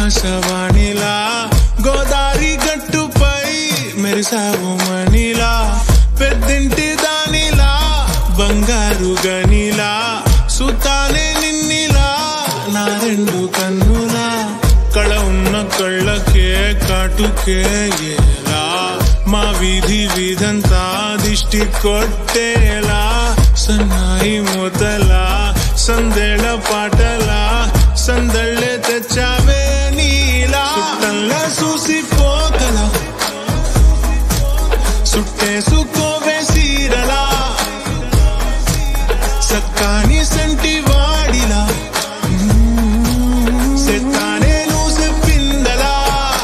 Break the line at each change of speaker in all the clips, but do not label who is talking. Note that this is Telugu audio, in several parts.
ఆకాశవాణిలా గోదారి గట్టుపై మెరిసావు మణిలా పెద్దింటి దానిలా బంగారు గనిలా సుతానే నిన్నిలా నా రెండు కన్నులా కళ ఉన్న కళ్ళకే కాటుకే ఏలా మా వీధి వీధంతా దిష్టి కొట్టేలా సన్నాయి మూతలా సందేళ పాటలా సందళ్ళే తెచ్చావే నీలా సుట్టంలా చూసిపోగల సుట్టేసుకోవే సీరలా సక్కాని సంటి వాడిలా సెత్తానే నువ్వు చెప్పిందలా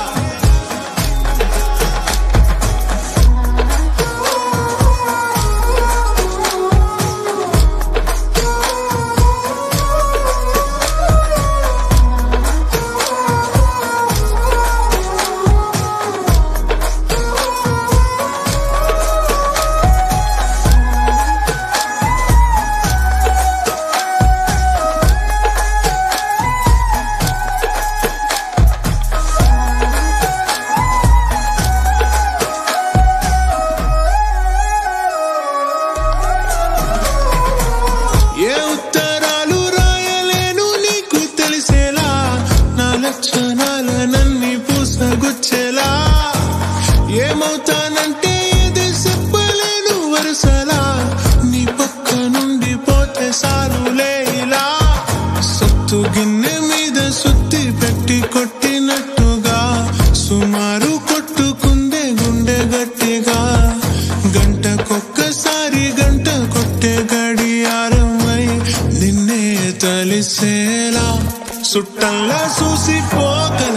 ఏ ఉత్తరాలు రాయలేను నీకు తెలిసేలా నా లక్షణాలనన్ని పూసగుచ్చేలా ఏమవుతానంటే ఇది చెప్పలేను వరుసలా నీ పక్క నుండి పోతే సారులే ఇలా సత్తు గిన్నె మీద సుత్తి పెట్టి కొట్టినట్టుగా సుమారు కొట్టుకుందే గుండె గట్టిగా గంటకొక్కసారి గంట కొట్టే గడియారమై నిన్నే తలిసేలా సుట్టంలా చూసిపోగల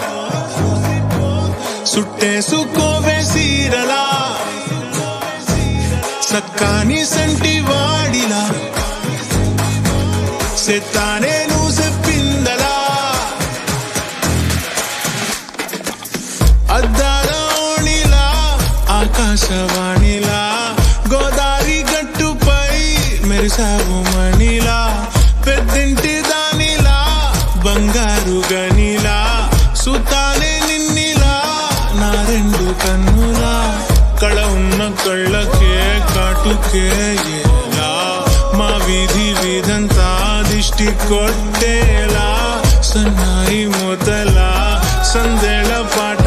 సుట్టేసుకోవే సీరలా సక్కాని సంటి వాడిలా సెత్తానే నువ్వు చెప్పిందలా అద్దాల ఓణిలా ఆకాశవాణిలా గోదారి గట్టుపై మెరిసావు మణిలా పెద్దింటి దానిలా బంగారు గనిలా సుతానే నిన్నిలా నా రెండు కన్నులా కళ ఉన్న కళ్ళకే కాటుకే ఏలా మా వీధి వీధంతా దిష్టి కొట్టేలా సన్నాయి మూతలా సందేళ పాట